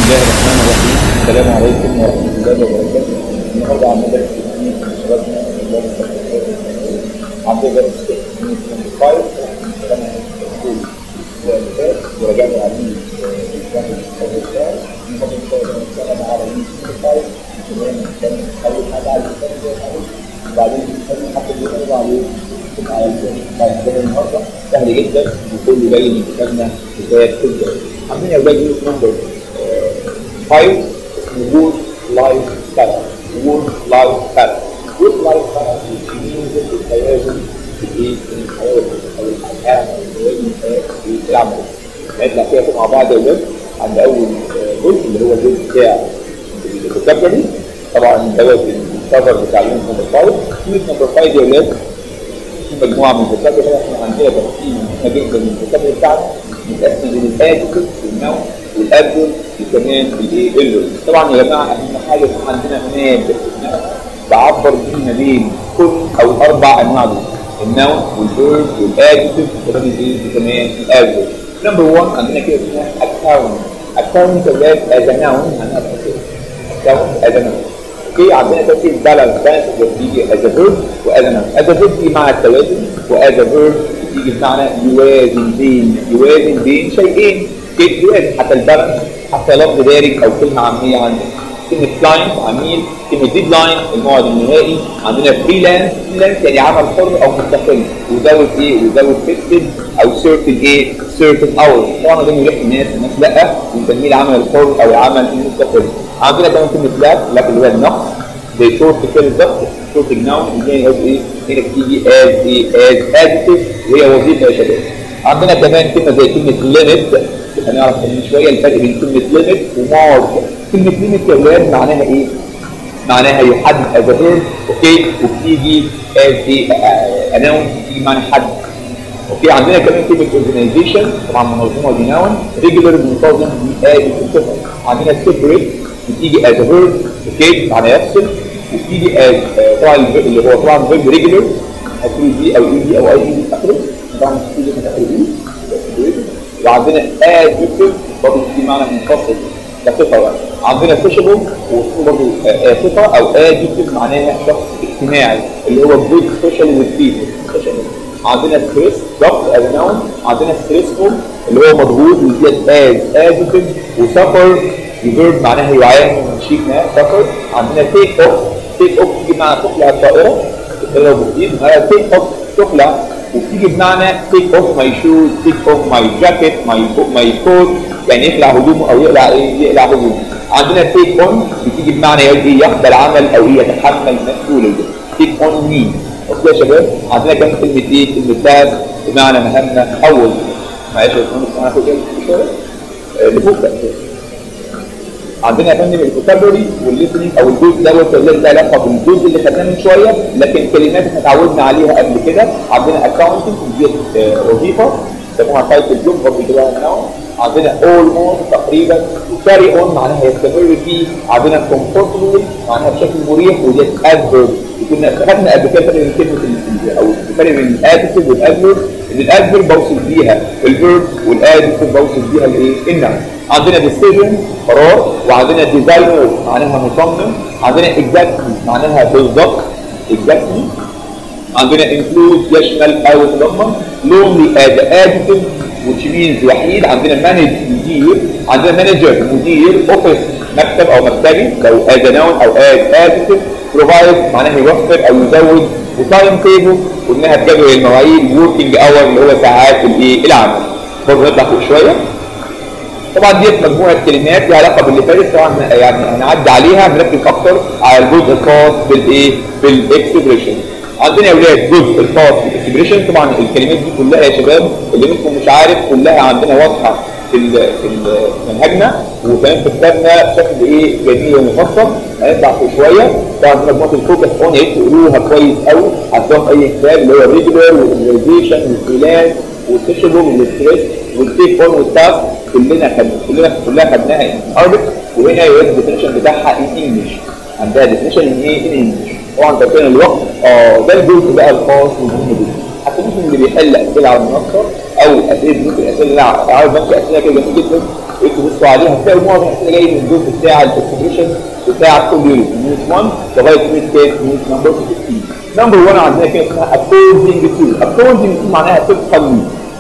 الله الرحمن الرحيم السلام عليكم ورحمة الله وبركاته النهارده عم ندرس تكنيك من شبابنا الله عم ندرس تكنيك من فايف انا مسؤول اللي فات ورجعنا عليه الاسبوع اللي فات النهارده ان شاء الله هنتكلم على يونت فايف كمان نتكلم اول حاجه على الكتاب وبعدين نتكلم حتى اللي نقرا عليه على الكتاب النهارده سهل جدا وكله جاي من كتابنا بدايه تبدا عاملين يا اولاد يونت نمبر 5 work life balance work life balance work life balance بيميز التوازن في الحياه او الحياه في العمل نطلع كده مع بعض يا اولاد عند اول جزء اللي هو الجزء بتاع الفوكابري طبعا دوت الكفر بتاع اليوم نمبر 5 يونت نمبر 5 يا اولاد في مجموعه من الفوكابري احنا عندنا تقسيم مهم جدا من الفوكابري بتاعنا متقسم للادجكتيف والنوع والادفرب وكمان الايه الفيرب طبعا يا جماعه اهم حاجه يكون عندنا ماب بعبر بيه ما بين كل او الاربع انواع دول النوع والفيرب والادجكتيف وكمان الايه وكمان الادفرب نمبر 1 عندنا كده اسمها اكاونت اكاونت اولاد از ناون معناها اكاونت از ناون اوكي عندنا ترتيب بالانس بالانس بتيجي از فيرب واز ناون از فيرب دي مع التوازن واز فيرب تيجي بمعنى يوازن بين يوازن بين شيئين كيف يوازن حتى البالانس حتى لفظ دارج او كلمه عاميه عندنا كلمه كلاينت عميل كلمه ديدلاين الموعد النهائي عندنا فريلانس فريلانس يعني عمل حر او مستقل وزود ايه وزود فيكسد او سيرتن ايه سيرتن اور طبعا ده مريح الناس الناس لا بنسميه العمل الحر او العمل المستقل عندنا كمان كلمه لاك لاك اللي هو النقص زي شورت كده بالظبط شورت ناون اللي هي ايه هنا بتيجي از ايه از ادجكتيف وهي وظيفه يا شباب عندنا كمان كلمه زي كلمه ليميت هنعرف من شويه الفرق بين كلمه ليميت ومارك كلمه ليميت يا اولاد معناها ايه؟ معناها يحدد از فيرب اوكي وبتيجي از ايه اناون بتيجي معنى حد اوكي عندنا كمان كلمه اورجنايزيشن طبعا منظمه دي ناون ريجولر منتظم دي از الصفه عندنا سيبريت بتيجي از فيرب اوكي معنى يفصل وبتيجي از طبعا اللي هو طبعا فيرب ريجولر هتقول دي او اي دي او اي دي اخره طبعا بتيجي من اخر دي وعندنا ادجكتيف برضه بتيجي معنى منفصل كصفه بقى عندنا سوشيبل وصفه برضه صفه او ادجكتيف معناها شخص اجتماعي اللي هو جود سوشيال وذ بيبل عندنا ستريس ضغط از ناون عندنا ستريسفول اللي هو مضغوط وديت از ادجكتيف وسفر الفيرب معناها يعاني من شيء ما سفر عندنا تيك اوف تيك اوف تيجي معنى تقلع الطائره لو بتجيب تيك اوف تقلع وبتيجي بمعنى تيك اوف ماي شوز تيك اوف ماي جاكيت ماي ماي كوت يعني يخلع هدومه او يقلع ايه يقلع هدومه عندنا تيك اون بتيجي بمعنى ايه يقبل عمل او يتحمل مسؤوليه تيك اون مي اوكي يا شباب عندنا كمان كلمه ايه كلمه تاز بمعنى مهمه حول معلش يا باشمهندس انا هاخد شويه اللي فوق ده عندنا يا فندم الفوكابولري والليسننج او الجزء دوت اللي له علاقه بالجزء اللي خدناه من شويه لكن كلمات احنا اتعودنا عليها قبل كده عندنا اكونتنج ديت وظيفه بيسموها تايتل جوب برضه كده ناون عندنا اولموست تقريبا كاري اون معناها يستمر فيه عندنا كومفورتبل معناها بشكل مريح وديت ادفيرب كنا خدنا قبل كده فرق بين كلمه او الفرق بين الادجكتيف والادفيرب ان الادفيرب بوصف بيها الفيرب والادجكتيف بوصف بيها الايه النوع عندنا ديسيجن قرار وعندنا ديزاينر معناها مصمم عندنا اكزاكتلي معناها بالظبط اكزاكتلي عندنا انكلود يشمل او يتضمن لونلي از ادجكتيف which means وحيد عندنا مانج مدير عندنا مانجر مدير اوفيس مكتب او مكتبي لو از نون او از ادجكتيف بروفايد معناها يوفر او يزود وتايم تيبل وانها تجدول المواعيد وركينج اور اللي هو ساعات الايه العمل برضه نطلع فوق شويه طبعا ديت مجموعه كلمات ليها علاقه باللي فاتت طبعا يعني هنعدي عليها نركز اكتر على الجزء الخاص بالايه بالاكسبريشن عندنا يا اولاد جزء الخاص بالاكسبريشن طبعا الكلمات دي كلها يا شباب اللي منكم مش عارف كلها عندنا واضحه في في منهجنا وكمان في كتابنا بشكل ايه جميل ومفصل هنطلع في شويه طبعا مجموعه الفوكس اون يا ريت تقروها كويس قوي هتلاقوا اي كتاب اللي هو الريجولار والاورجنايزيشن والفريلانس والسيشنال والستريس والتيك اون والتاسك كلنا خدنا كلنا كلها خدناها ان اربت وهنا يوجد الديفينيشن بتاعها ان انجلش عندها ديفينيشن ان ايه ان انجلش طبعا كان الوقت اه ده الجزء بقى الخاص والمهم جدا حتى ممكن اللي بيحل اسئله على المنصه او اسئله ممكن اسئله انا عارف بنسى اسئله كده جميل جدا انتوا بصوا عليها هتلاقوا معظم الاسئله جايه من الجزء بتاع الاكسبريشن بتاع كل يونت من يونت 1 لغايه يونت كام؟ يونت نمبر 15 نمبر 1 عندنا كده اسمها according to according to معناها طبقا لي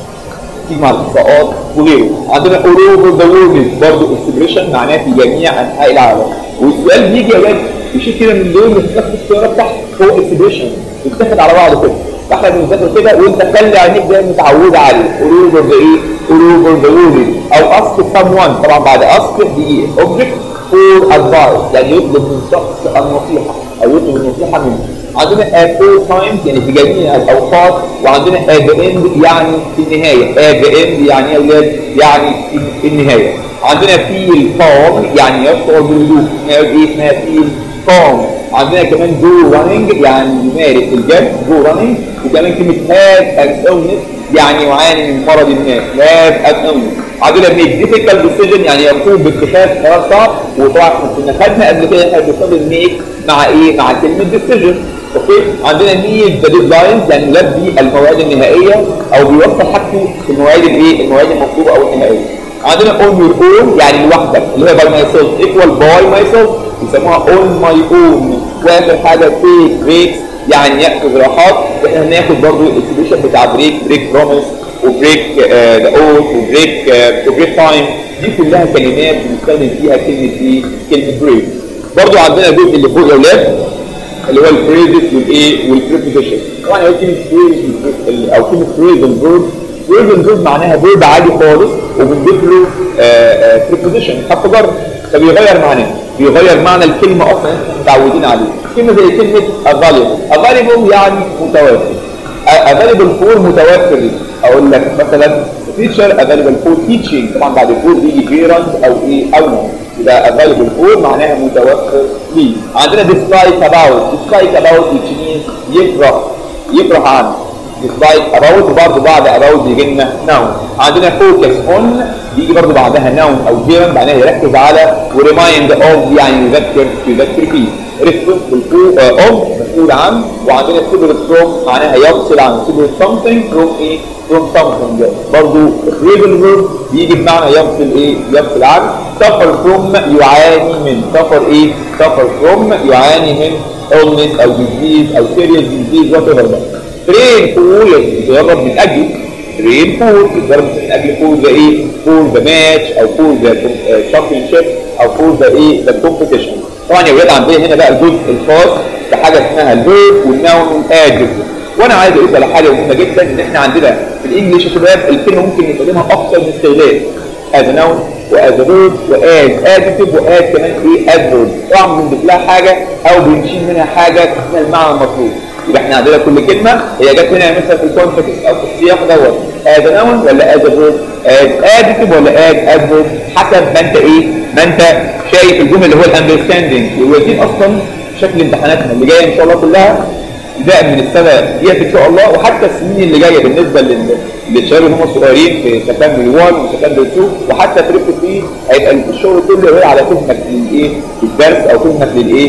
تيجي مع الاحصاءات وغيره عندنا all over the world برضه اكسبريشن معناها في جميع انحاء العالم والسؤال بيجي يا ولاد يشيل كده من دول وتاخد السياره تحت فوق اكسبريشن يتاخد على بعضه كده فاحنا بنذاكر كده وانت خلي عينيك دايما متعوده عليه all over the ايه all over the world او ask someone طبعا بعد ask بيجي object for advice يعني يطلب من شخص النصيحه او يطلب النصيحه منه عندنا at all times يعني في جميع الاوقات وعندنا at the end يعني في النهايه at the end يعني يا اولاد يعني في النهايه عندنا feel calm يعني يشعر بالهدوء اسمها ايه اسمها feel calm عندنا كمان go running يعني يمارس الجري go running وكمان كلمه have an illness يعني يعاني من مرض ما have an illness عندنا make difficult decision يعني يقوم باتخاذ قرار صعب وطبعا كنا خدنا قبل كده احنا بنستخدم make مع ايه مع كلمه decision اوكي عندنا need the deadlines يعني يلبي المواعيد النهائيه او بيوصل حاجته في المواعيد الايه المواعيد المطلوبه او النهائيه عندنا on your own يعني لوحدك اللي هي by myself equal by myself بيسموها on my own واخر حاجه take breaks يعني ياخذ راحات احنا هناخد برضو الاكسبريشن بتاع بريك بريك بروميس وبريك ذا اوت وبريك وبريك تايم دي كلها كلمات بنستخدم فيها كلمه ايه؟ كلمه بريك برضو عندنا الجزء اللي فوق يا اولاد اللي هو الفريزز والايه والبريبوزيشن طبعا هي كلمه فريز او كلمه فريزل فيرب فريزل فيرب معناها فيرب عادي خالص وبنضيف له بريبوزيشن حرف جر فبيغير معناه بيغير معنى الكلمه اصلا احنا متعودين عليه كلمه زي كلمه available available يعني متوافر available for متوفر اقول لك مثلا teacher available for teaching طبعا بعد for بيجي parent او ايه او no يبقى available for معناها متوفر ليه عندنا dislike about dislike about which means يكره يكره عنه dislike about وبرضه بعد about بيجي لنا noun عندنا focus on بيجي برضه بعدها noun او gerund معناها يركز على وريمايند of يعني يذكر يذكر فيه responsible of مسؤول عن وعندنا separate from معناها يفصل عن separate something from ايه from something برضه rebel verb بيجي بمعنى يفصل ايه يفصل عن suffer from يعاني من suffer ايه suffer from يعاني من illness او disease او serious disease whatever ده train for يتدرب من اجل train for يتدرب من اجل for the ايه for the match او for the championship او for the ايه the competition طبعا يا ولاد عندنا هنا بقى الجزء الخاص بحاجه اسمها الفيرب والناون والادجكتيف وانا عايز اقول على حاجه مهمه جدا ان احنا عندنا في الانجليش يا شباب الكلمه ممكن نستخدمها اكثر من استخدام as a noun واز a verb واز adjective واز كمان ايه adverb طبعا بنضيف لها حاجه او بنشيل منها حاجه اسمها المعنى المطلوب يبقى احنا عندنا كل كلمه هي جت هنا مثلا في الكونتكست او في السياق دوت as a noun ولا as a verb as adjective ولا as adverb حسب ما انت ايه ما انت شايف الجمله اللي هو الاندرستاندنج ودي اصلا شكل امتحاناتنا اللي جايه ان شاء الله كلها ابتداء من السنه ديت ان شاء الله وحتى السنين اللي جايه بالنسبه لل- للشباب اللي هم صغيرين في سكندري 1 وسكندري 2 وحتى في ريبت 3 هيبقى الشغل كله هو على فهمك للايه للدرس او فهمك للايه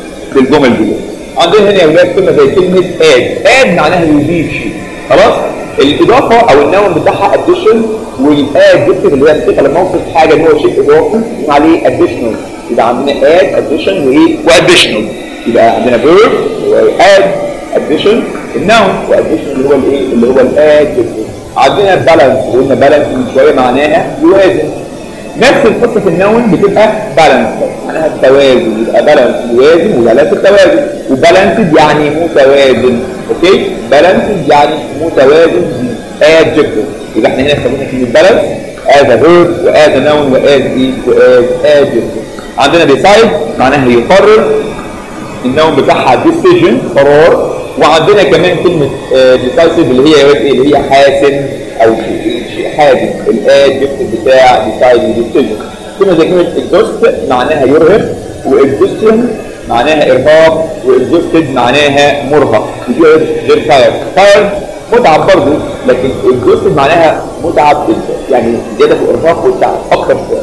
للجمل دي عندنا هنا يا ولاد كلمه زي كلمه اد اد معناها يضيف شيء خلاص الاضافه او النون بتاعها اديشن والاد دي اللي هي بتبقى لما اوصف حاجه ان هو شيء اضافي يبقى عليه اديشنال يبقى عندنا اد اديشن وايه واديشنال يبقى عندنا فيرب واد اديشن النون واديشن اللي هو الايه اللي هو الاد عندنا بالانس قلنا بالانس من شويه معناها يوازن نفس القصه في النون بتبقى بالانس معناها التوازن يبقى بالانس يوازن وبالانس التوازن وبالانسد يعني متوازن اوكي بالانسد يعني متوازن adjective يبقى احنا هنا استخدمنا كلمه بالانس as a verb وas a noun وas ايه وas adjective عندنا decide معناها يقرر النوم بتاعها decision قرار وعندنا كمان كلمة آه، decisive اللي هي يا ولاد ايه اللي هي حاسم او شيء شيء حازم الادجكتيف بتاع decide decision كلمة زي كلمة exhaust معناها يرهق واexhaustion معناها ارهاق واexhausted معناها مرهق ودي غير tired tired متعب برضه لكن exhausted معناها متعب جدا يعني زيادة في الارهاق والتعب اكتر شوية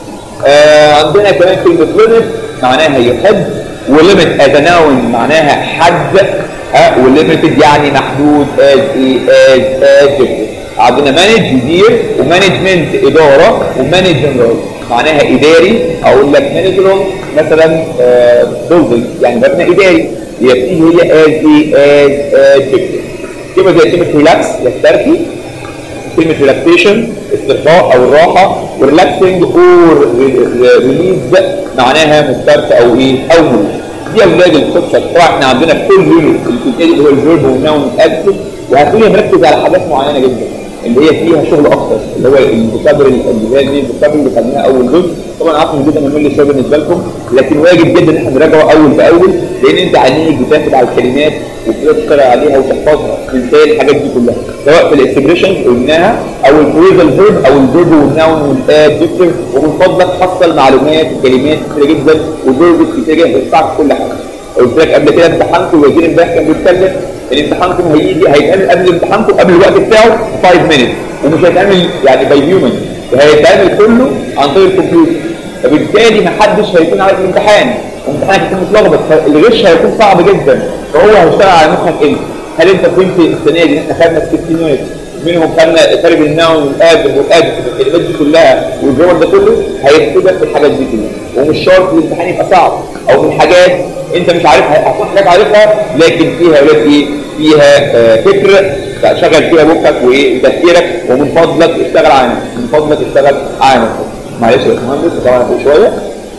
آه عندنا كمان كلمة limit معناها يحد وليميت as a noun معناها حد ها وليميتد يعني محدود as ايه as adjective عندنا مانج يدير ومانجمنت اداره ومانجمنت معناها اداري اقول لك مانجمنت مثلا بيلدينج يعني مبنى اداري هي بتيجي هي از ايه از ادجكتيف يبقى زي كلمه ريلاكس يسترخي كلمه ريلاكسيشن استرخاء او الراحه وريلاكسنج اور ريليز معناها مسترخي او ايه او مريح دي اولاد القصه طبعا احنا عندنا في كل يونت اللي اللي هو الفيرب والنون والادجكتيف وهتلاقي مركز على حاجات معينه جدا اللي هي فيها شغل اكتر اللي هو الفوكابري اللي هي دي الفوكابري اللي خدناها اول جزء طبعا عارف ان جدا ممل شويه بالنسبه لكم لكن واجب جدا ان احنا نراجعه اول باول لان انت عينيك بتاخد على الكلمات وبتبدا تشتغل عليها وتحفظها تنسى الحاجات دي كلها سواء في الاكسبريشنز قلناها او الفريزال فيرب او الفيرب والنون والادجكتيف ومن فضلك حصل معلومات وكلمات كتيره جدا وفيربس كتيره جدا بتساعد في كل حاجه قلت لك قبل كده امتحنت ووزير امبارح كان بيتكلم الامتحانكم هيجي هيتعمل قبل امتحانكم قبل الوقت بتاعه 5 مينتس ومش هيتعمل يعني باي هيومن هيتعمل كله عن طريق الكمبيوتر فبالتالي ما حدش هيكون عارف الامتحان وامتحانك هيكون متلخبط فالغش هيكون صعب جدا فهو هيشتغل على مخك انت هل انت فهمت السنه دي احنا خدنا 60 يونت منهم خدنا فرق النون والادب والادب الكلمات دي كلها والجمل ده كله هيفيدك في الحاجات دي كلها ومش شرط الامتحان يبقى صعب او من حاجات انت مش عارفها هتكون حاجات عارفها لكن فيها ولاد ايه فيها آه فكر شغل فيها مخك وايه وتفكيرك ومن فضلك اشتغل على نفسك من فضلك اشتغل على نفسك معلش يا باشمهندس طبعا فوق شويه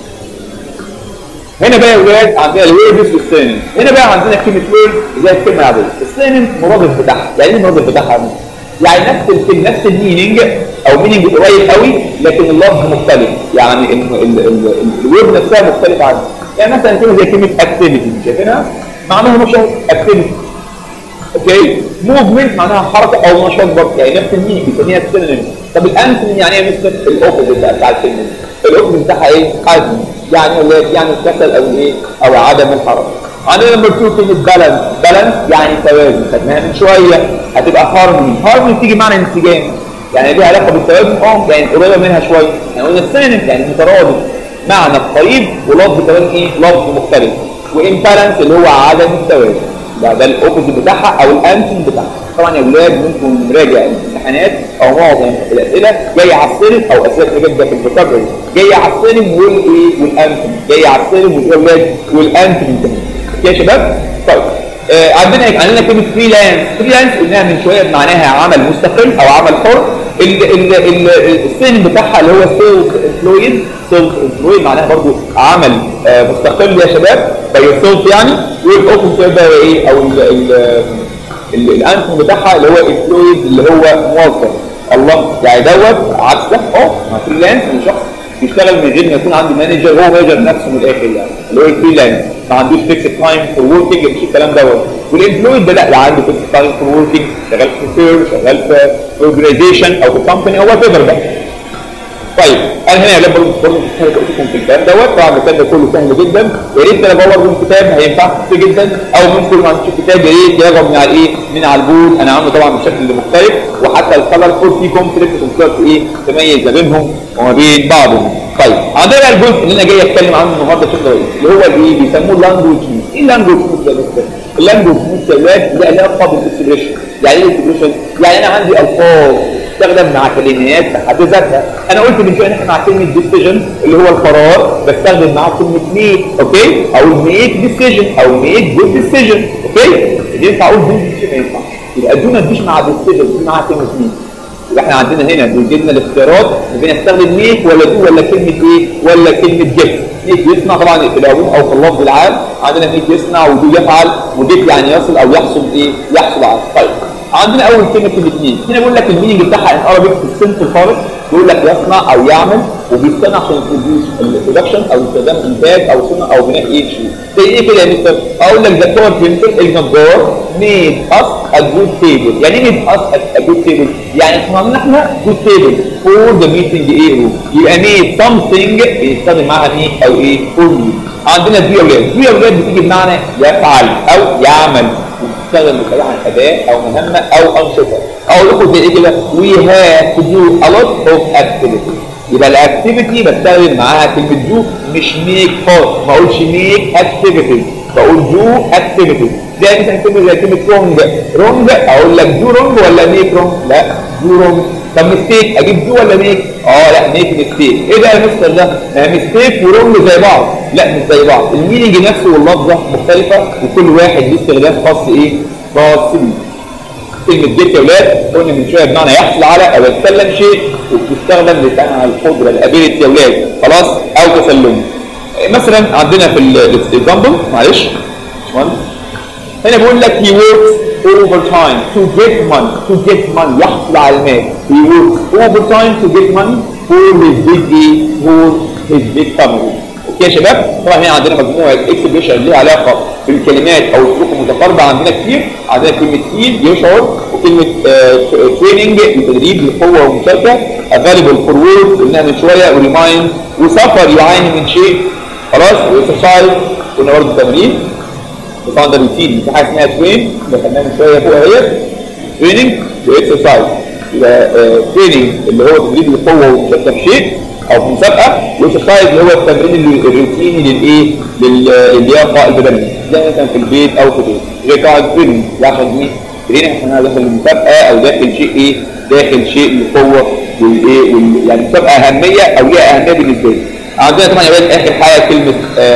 هنا بقى يا ولاد عندنا الويردز والسينم هنا بقى عندنا كلمه ويرد زي الكلمه العاديه السينم مرادف بتاعها يعني ايه المرادف بتاعها يعني نفس الكلمه نفس الميننج او ميننج قريب قوي لكن اللفظ مختلف يعني الويرد نفسها مختلفه عنها يعني مثلا كلمه زي كلمه اكتيفيتي شايفينها معناها نشاط اكتيفيتي اوكي موفمنت معناها حركه او نشاط برضه يعني نفس الميننج بنسميها السينونيم طب الانسون يعني ايه مثل الاوبوزيت بتاع الكلمه الاوبوزيت بتاعها ايه حزم يعني يعني الكسل او الايه او عدم الحركه عندنا نمبر 2 كلمه بالانس بالانس يعني توازن خدناها من شويه هتبقى هارموني هارموني بتيجي معنى انسجام يعني ليها علاقه بالتوازن اه يعني قريبه منها شويه يعني قلنا السينونيم يعني مترادف معنى قريب ولفظ كمان ايه لفظ مختلف وامبالانس اللي هو عدم التوازن ده ده الاوبوزيت بتاعها او الانتون بتاعها طبعا يا اولاد ممكن نراجع الامتحانات او معظم الاسئله جايه على السلم او اسئله جدا في الفوكابري جايه على السلم والايه والانتون جايه على السلم والاولاد والانتون كمان يا شباب طيب آه عندنا عندنا كلمه فريلانس فريلانس قلناها من شويه معناها عمل مستقل او عمل حر السن بتاعها اللي هو سيلف امبلويد سيلف امبلويد معناها برضو عمل آه مستقل يا شباب باي سيلف يعني والاوبن سيلف ده ايه او الانسم بتاعها اللي هو امبلويد اللي هو موظف الله يعني دوت عكس ده اه فريلانس شخص بيشتغل من غير ما يكون عندي مانجر هو مانجر نفسه من الاخر يعني اللي هو الفريلانس ما عندوش فيكس تايم فور وركينج مفيش الكلام دوت والامبلويد ده لا ده عنده فيكس تايم فور وركينج شغال في فير شغال في اورجنايزيشن او في كومباني او وات ايفر بقى طيب انا هنا يا برضه برضه لكم في الكلام دوت طبعا الكتاب ده كله سهل جدا يا ريت انا بدور من كتاب هينفعك كتير جدا او ممكن ما عندكش كتاب يا ريت يرغب من على ايه من على البول انا عامله طبعا بشكل مختلف وحتى الكلر كود فيه كونفليكت وتقدر ايه تميز ما بينهم وما بين بعضهم طيب عندنا بقى الجزء اللي انا جاي اتكلم عنه النهارده بشكل رئيسي اللي هو الايه بيسموه اللانجوج ميث ايه اللانجوج ميث ده بس اللانجوج ميث يا ولاد له علاقه بالاكسبريشن يعني ايه الاكسبريشن يعني انا عندي الفاظ تستخدم مع كلمات في حد ذاتها انا قلت من شويه ان احنا مع كلمه ديسيجن اللي هو القرار بستخدم معاه كلمه ميك اوكي او ميك ديسيجن او ميك جود ديسيجن اوكي ينفع اقول جود ديسيجن ما ينفعش يبقى دي ما تجيش مع ديسيجن دي معاها كلمه ميك يبقى احنا عندنا هنا بيجي لنا الاختيارات بين استخدم ميك ولا دو ولا كلمه ايه ولا كلمه جيت ميك يصنع طبعا في العموم او في اللفظ العام عندنا ميك يصنع ودو يفعل وجيت يعني يصل او يحصل ايه يحصل على طيب عندنا اول كلمه الاثنين هنا بيقول لك الميننج بتاعها ان ارابيك في السنت خالص بيقول لك يصنع او يعمل وبيصنع عشان البروديوس البرودكشن او استخدام انتاج او صنع او بناء ايه شيء زي ايه كده يا مستر اقول لك ذا كاربنتر النجار ميد اس ا جود تيبل يعني ايه ميد اس ا جود تيبل يعني احنا عملنا احنا جود تيبل فور ذا ميتنج ايه روم يبقى ميد سمثينج بيستخدم معاها ميد او ايه فور ميد عندنا دي اولاد دي اولاد بتيجي بمعنى يفعل او يعمل بتشتغل بطريقه عن اداء او مهمه او انشطه اقول لكم زي ايه كده we have to do a lot of activities يبقى الاكتيفيتي بستخدم معاها كلمه دو مش ميك خالص ما اقولش ميك اكتيفيتيز بقول دو اكتيفيتيز زي مثلا كلمه زي كلمه رونج رونج اقول لك دو رونج ولا ميك رونج لا دو رونج طب ميستيك اجيب دو ولا ميك اه لا ميك ميستيك ايه بقى المستر ده ما ميستيك ورونج زي بعض لا مش زي بعض المينينج نفسه واللفظه مختلفه وكل واحد ليه استخدام خاص ايه خاص بيه كلمة جيت يا ولاد قلنا من شوية بمعنى يحصل على أو يتسلم شيء وبتستخدم لتعني القدرة الابيلتي يا ولاد خلاص أو تسلمه مثلا عندنا في الاكزامبل معلش باشمهندس هنا بيقول لك he works overtime to get money to get money يحصل على المال he works overtime to get money for his big ايه for his big family اوكي يا شباب طبعا هنا عندنا مجموعه اكسبريشن ليها علاقه بالكلمات او الحروف المتقاربه عندنا كتير عندنا كلمه فيل يشعر وكلمه تريننج تدريب للقوه والمشاركه افيلبل فور وورد قلناها من شويه وريمايند وسفر يعاني من شيء خلاص واكسرسايز قلنا برضه تمرين طبعا ده روتين في حاجه اسمها ترين دخلناها من شويه فوق اهي تريننج واكسرسايز يبقى تريننج اللي هو تدريب للقوه والمشاركه في شيء او في مسابقه واكسرسايز اللي هو التمرين اللي- الروتيني للايه لل- للياقه البدنيه زي مثلا في البيت او في البيت زي قاعده تريننج ده عشان ايه تريننج عشان انا داخل المسابقه او داخل شيء ايه داخل شيء للقوه والايه وال- يعني مسابقه اهميه او ليها اهميه بالنسبه لي عندنا طبعا يا ولاد اخر حاجه كلمه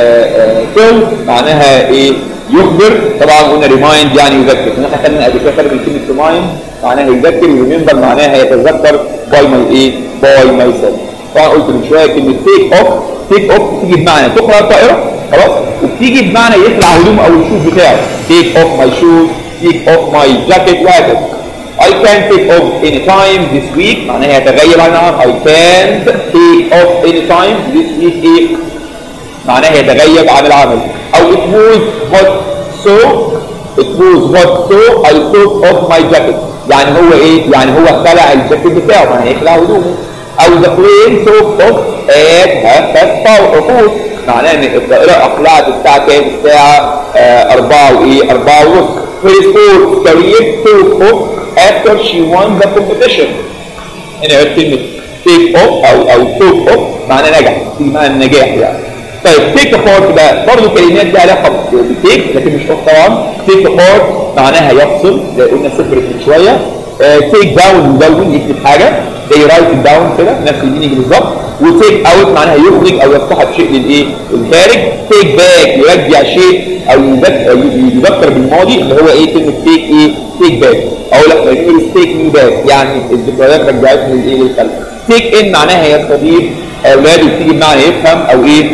فيل معناها ايه يخبر طبعا قلنا ريمايند يعني يذكر احنا خدنا قبل كده فرق بين كلمه ريمايند معناها يذكر وريمبر معناها يتذكر باي ماي ايه باي ماي سيلف طبعا قلت من شويه كلمه تيك اوف تيك اوف بتيجي بمعنى تقرا الطائره خلاص وبتيجي بمعنى يخلع هدومه او الشوز بتاعه تيك اوف ماي شوز تيك اوف ماي جاكيت وهكذا I can take off any time this week معناها يتغير عنها I can't take off any time this week ايه معناها يتغيب عن العمل او it was hot so it was hot so I took off my jacket يعني هو ايه يعني هو خلع الجاكيت بتاعه معناها يخلع هدومه او the plane took off at half past four معناها ان الطائرة اقلعت الساعة كام الساعة آه أربعة وايه أربعة ونص her sports career took off after she won the competition هنا عرفت كلمة take off أو أو took off معنى نجح دي معنى النجاح يعني طيب take apart بقى برضه كلمات لها علاقة بتيك لكن مش off طبعا take apart معناها يفصل زي قلنا سفرت من شوية تيك داون مدون يكتب حاجة زي رايت داون كده نفس المينينج بالظبط وتيك اوت معناها يخرج او يصطحب شيء للايه؟ للخارج تيك باك يرجع شيء او يذكر أو يذكر بالماضي اللي هو ايه كلمه تيك ايه؟ تيك باك او لا يقول تيك مي باك يعني الذكريات رجعتني للايه؟ للخلف تيك ان معناها يستضيف اولاده بتيجي بمعنى يفهم او ايه؟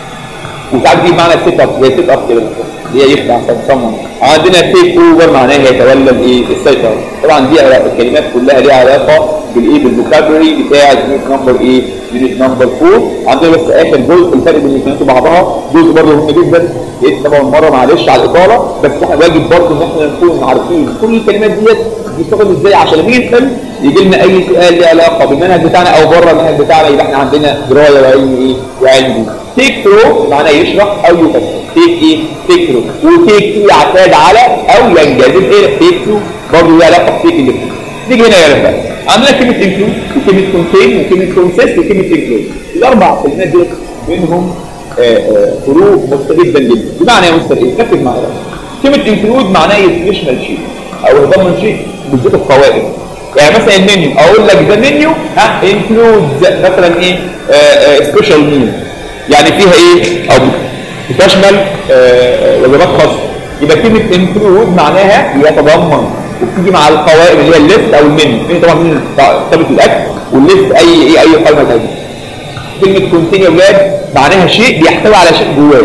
وساعات بتيجي بمعنى سيت اب زي سيت اب كده اللي هي يخدع صمم عندنا تيك اوفر معناها يتولى الايه السيطره طبعا دي علاقة الكلمات كلها ليها علاقه بالايه بالفوكابري بتاع يونت نمبر ايه يونت نمبر 4 عندنا بس اخر جزء الفرق بين الاثنين وبعضها جزء برضه مهم جدا لقيت طبعا مره معلش على الاطاله بس احنا واجب برضه ان احنا نكون عارفين كل الكلمات ديت بتستخدم ازاي عشان لما نيجي نحل يجي لنا اي سؤال له علاقه بالمنهج بتاعنا او بره المنهج بتاعنا يبقى احنا عندنا درايه وعلم ايه وعلم دين تيك ثرو معناه يشرح او يفسر تيك ايه تيك ثرو وتيك تو يعتاد على او ينجذب الى تيك تو برضه له علاقه بتيك اللي نيجي هنا يا رفاق عندنا كلمه انكلود وكلمه كونتين وكلمه كونسيست وكلمه انكلود الاربع كلمات دول بينهم آه، آه، فروق مختلفه جدا جدا بمعنى يا مستر ايه ركز معايا كلمه انكلود معناه يشمل شيء او يضمن شيء بالذات القوائم يعني مثلا المنيو اقول لك ده منيو ها انكلود مثلا ايه سبيشال ميل يعني فيها ايه او بتشمل آه، آه، وجبات خاصه يبقى كلمه انكلود معناها يتضمن وبتيجي مع القوائم اللي هي الليست او المنيو المنيو طبعا من كتابه الاكل والليست اي اي اي قائمه ثانيه كلمه كونتين يا ولاد معناها شيء بيحتوي على شيء جواه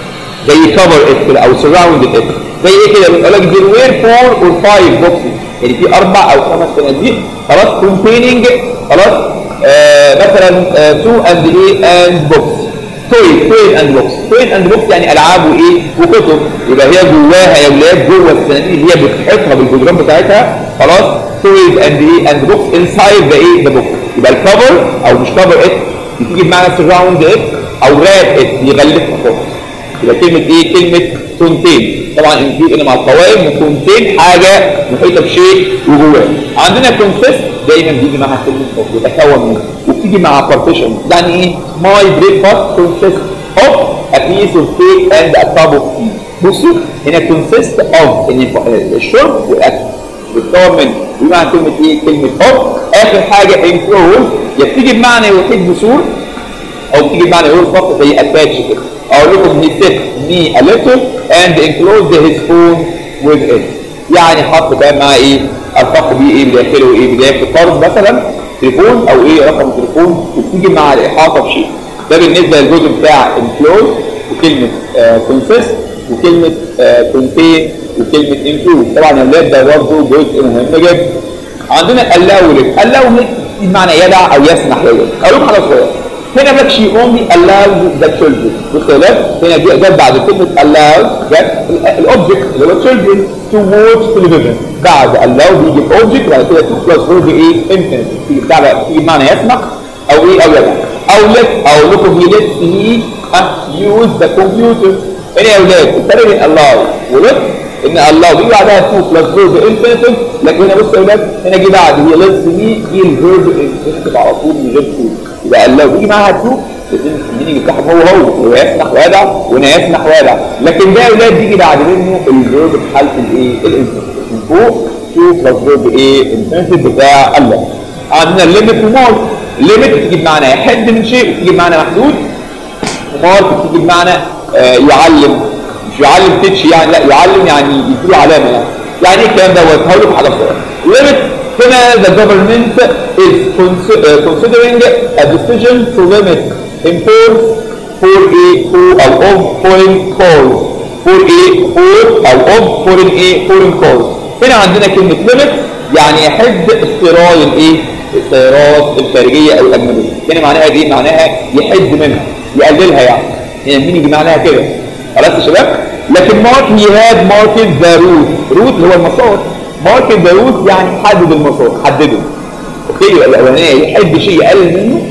زي كفر ات كده او سراوند ات زي ايه كده بيقول لك there were four or five boxes يعني في اربع او خمس صناديق خلاص containing خلاص آه مثلا تو اند ايه اند بوكس توي توي اند بوكس توي اند بوكس يعني العاب وايه وكتب يبقى هي جواها يا ولاد جوه الصناديق اللي هي بتحيطها بالجدران بتاعتها خلاص تويز اند ايه اند بوكس انسايد ذا ايه ذا بوكس يبقى الكفر او مش كفر ات بتيجي بمعنى سراوند ات او راب ات يغلفها فوق يبقى كلمة ايه؟ كلمة كونتين طبعا انكلود هنا مع القوائم وكونتين حاجة محيطة بشيء وجواه عندنا كونسيست دايما بيجي معاها كلمة فوق يتكون منه وبتيجي مع بارتيشن يعني ايه؟ ماي بريكفاست كونسيست اوف a piece of cake and a cup of tea بصوا هنا consist of ان الشرب والاكل بتكون من بمعنى كلمه ايه؟ كلمه of اخر حاجه enclose يا بتيجي بمعنى يحيط بسور او بتيجي بمعنى يقول فقط زي attach كده اقول لكم he set me a letter and enclosed his phone with it يعني حط كمان معاه ايه؟ الفق بيه ايه بداخله ايه؟ بداخل قرض مثلا تليفون او ايه رقم تليفون وبتيجي مع الاحاطه بشيء ده بالنسبه للجزء بتاع enclose وكلمه آه consist وكلمه آه contain وكلمه include طبعا يا اولاد ده برضه جزء مهم جدا عندنا allow allow بمعنى يدع او يسمح لله اقول لكم حاجه صغيره هنا بقى she only allows the children بص يا ولاد هنا دي جت بعد كلمه allow جت الاوبجكت اللي هو children to watch television بعد allow بيجي الاوبجكت وبعد كده 2 بلس verb ايه infinite تيجي بتاع بقى تيجي بمعنى يسمح او ايه او يدع او let او لكم he lets me use the computer هنا يا ولاد الفرق بين allow ولت ان الله بيجي بعدها 2 بلس فيرب انفينيتيف لكن هنا بص يا ولاد هنا جه بعد هي ليتس مي جه الفيرب انفينيتيف على طول من غير 2 يبقى الله بيجي معاها 2 الاثنين المينينج بتاعهم هو هو هو يسمح ويدع وهنا يسمح ويدع لكن ده يا ولاد بيجي بعد منه الفيرب في حاله الايه؟ الانفينيتيف من فوق 2 بلس فيرب ايه؟ انفينيتيف بتاع الله عندنا الليميت ومار الليميت بتيجي بمعنى يحد من شيء وبتيجي بمعنى محدود ومار بتيجي بمعنى آه يعلم مش يعلم تتش يعني لا يعلم يعني يديله علامه يعني يعني ايه الكلام دوت هقول لكم حاجه صغيره limit هنا the government is considering a decision to limit imports for a for او of foreign calls for a for او of foreign a foreign calls هنا عندنا كلمه limit يعني يحد استيراد الايه السيارات الخارجيه او الاجنبيه هنا معناها دي معناها يحد منها يقللها يعني هنا مين يجي معناها كده خلاص يا شباب لكن مارك هي هاد ماركت ذا روت روت اللي هو المسار ماركت ذا روت يعني حدد المسار حدده اوكي يبقى الاولانيه يحب شيء يقلل منه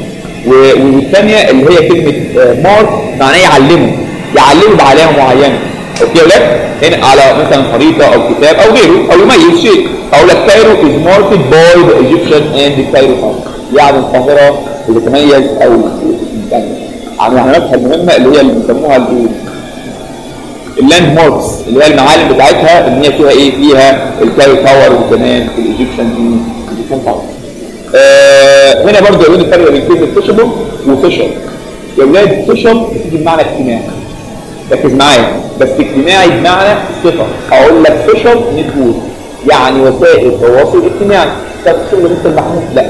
والثانيه اللي هي كلمه مارك معناها يعلمه يعلمه بعلامه معينه اوكي يا ولاد هنا على مثلا خريطه او كتاب او غيره او يميز شيء اقول لك كايرو از ماركت باي ذا ايجيبشن اند كايرو يعني القاهره بتتميز او يعني عن علاماتها المهمه اللي هي اللي بيسموها الايه اللاند ماركس اللي هي المعالم بتاعتها ان هي فيها ايه فيها الكايرو تاور وكمان الايجيبشن دي الايجيبشن تاور آه هنا برضه يقول الفرق بين كلمه فيشبل وفيشل يا ولاد فيشل بتيجي بمعنى اجتماعي ركز معايا بس اجتماعي بمعنى صفه اقول لك فيشل نتورك يعني وسائل تواصل اجتماعي طب شغل مثل محمود لا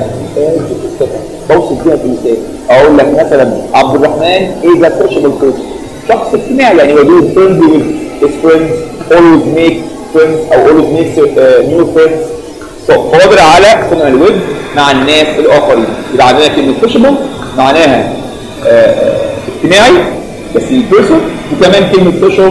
بوصف بيها بمثال اقول لك مثلا عبد الرحمن is a sociable person شخص اجتماعي يعني ودود friends with his friends always make friends او always makes uh, new friends so قادر على صنع الود مع الناس الاخرين يبقى عندنا كلمه sociable معناها uh, اجتماعي بس بيرسون وكمان كلمه social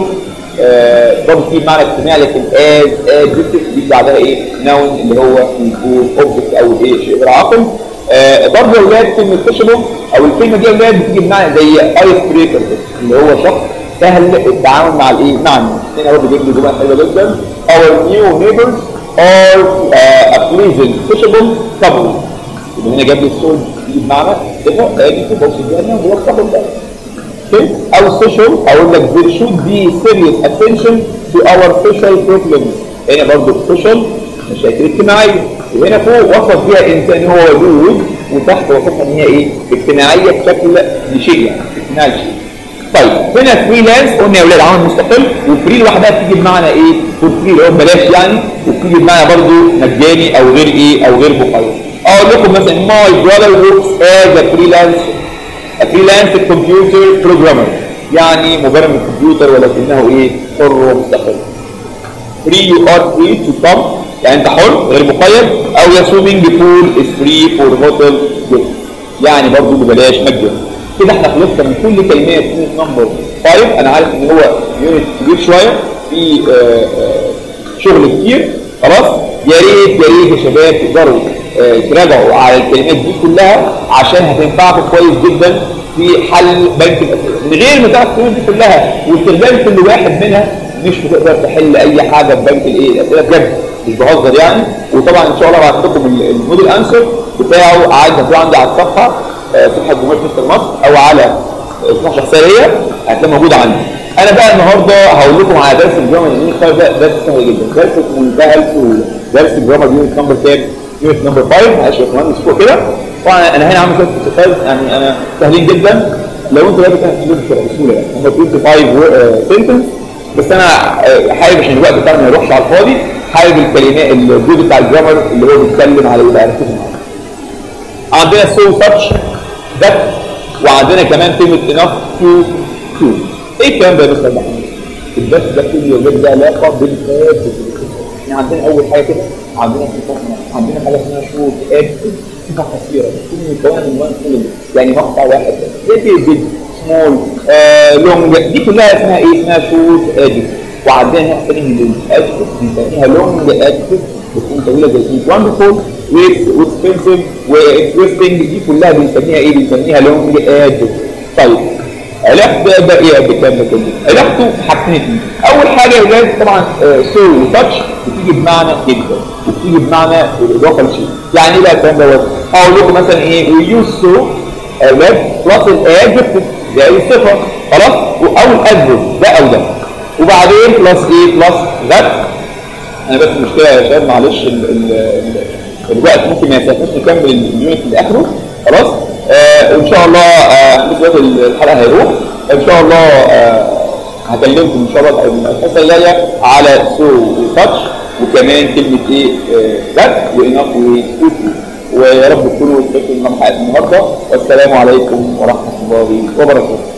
برضه في معنى اجتماعي لكن از adjective دي بعدها ايه noun اللي هو يكون object او ايه شيء غير عاقل آه برضه يا اولاد كلمه فيشبل او الكلمه دي يا اولاد بتيجي بمعنى زي ايس بريكر اللي هو شخص سهل التعامل مع الايه مع الناس هنا برضه بيجي جمل حلوه جدا our new neighbors are uh, a pleasant fishable couple يبقى هنا جاب لي الصوت بيجي بمعنى صفه ادي صفه وصفه هنا هو الكابل ده اوكي او social اقول لك there should be serious attention to our social problems هنا برضه social مشاكل اجتماعيه وهنا فوق وصف بيها انسان هو ودود وتحت وصفها ان هي ايه اجتماعيه بشكل لشيء يعني اجتماعي شيء طيب هنا فريلانس قلنا يا اولاد عمل مستقل وفري لوحدها بتيجي بمعنى ايه فور فري اللي هو ببلاش يعني وبتيجي بمعنى برضه مجاني او غير ايه او غير مقيد اقول لكم مثلا ماي براذر وركس از ا فريلانس فريلانس كمبيوتر بروجرامر يعني مبرمج كمبيوتر ولكنه ايه حر ومستقل free you are free to come يعني انت حر غير مقيد او يا swimming pool is free for hotel guests يعني برضه ببلاش مجاني كده احنا خلصنا من كل كلمات يونت نمبر 5 انا عارف ان هو يونت كبير شويه في آه آه شغل كتير خلاص يا ريت يا ريت يا شباب تقدروا آه تراجعوا على الكلمات دي كلها عشان هتنفعكم كويس جدا في حل بنك الاسئله من غير ما تعرف الكلمات دي كلها واستخدام كل واحد منها مش بتقدر تحل اي حاجه في بنك الايه الاسئله بجد مش بهزر يعني وطبعا ان شاء الله بعت لكم الموديل انسر بتاعه عايز هتلاقيه عندي على الصفحه صفحه جمهوريه مصر مصر او على صفحه شخصيه ليا هتلاقيه موجود عندي انا بقى النهارده هقول لكم على درس الجرامر يونت 5 ده درس سهل جدا درس في منتهى السهوله درس الجرامر يونت نمبر كام؟ يونت نمبر 5 معلش يا اخوان فوق كده طبعا انا هنا عامل شويه اكسرسايز يعني انا سهلين جدا لو انتوا بقى تحسبوهم بسهوله يعني هم 25 سنتنس بس انا حابب عشان الوقت بتاعنا ما يروحش على الفاضي حابب الكلمات الجزء بتاع الجرامر اللي هو بيتكلم على يبقى ركزوا معايا عندنا سو تاتش ذات وعندنا كمان كلمه enough to to ايه الكلام ده يا مستر محمود؟ البث ده كله يوجد له علاقه بالفاز يعني عندنا اول حاجه كده عندنا صفات عندنا حاجه اسمها شوت اد صفه قصيره بتكون مكونه من وان كلمه يعني مقطع واحد بس ايه بيج سمول لونج دي كلها اسمها ايه؟ اسمها شوت اد وعندنا نوع ثاني من الادجكتيف بنسميها لونج ادجكتيف بتكون طويله زي وندرفول واكسبنسيف وانترستنج دي كلها بنسميها ايه؟ بنسميها لونج ادجكتيف طيب علاقته ده ايه بالكلام ده كله؟ علاقته حاجتين اتنين. اول حاجه يا ولاد طبعا سو وتاتش بتيجي بمعنى جدا وبتيجي بمعنى بالاضافه لشيء. يعني ايه بقى الكلام دوت؟ اقول لكم مثلا ايه؟ وي يوز سو اولاد بلس الادجكتيف زي الصفه خلاص؟ او الادفرب ده او ده. وبعدين بلس ايه؟ بلس ذات انا بس مشكله يا شباب معلش ال ال ال الوقت ممكن ما يسعفناش نكمل اليونت لاخره خلاص؟ آه ان شاء الله آه دلوقتي الحلقه هيروح ان شاء الله آه هكلمكم ان شاء الله الحصه الجايه على سو وتاتش وكمان كلمه ايه ذات وانف وسكوت ويا رب تكونوا استفدتوا من حلقه النهارده والسلام عليكم ورحمه الله وبركاته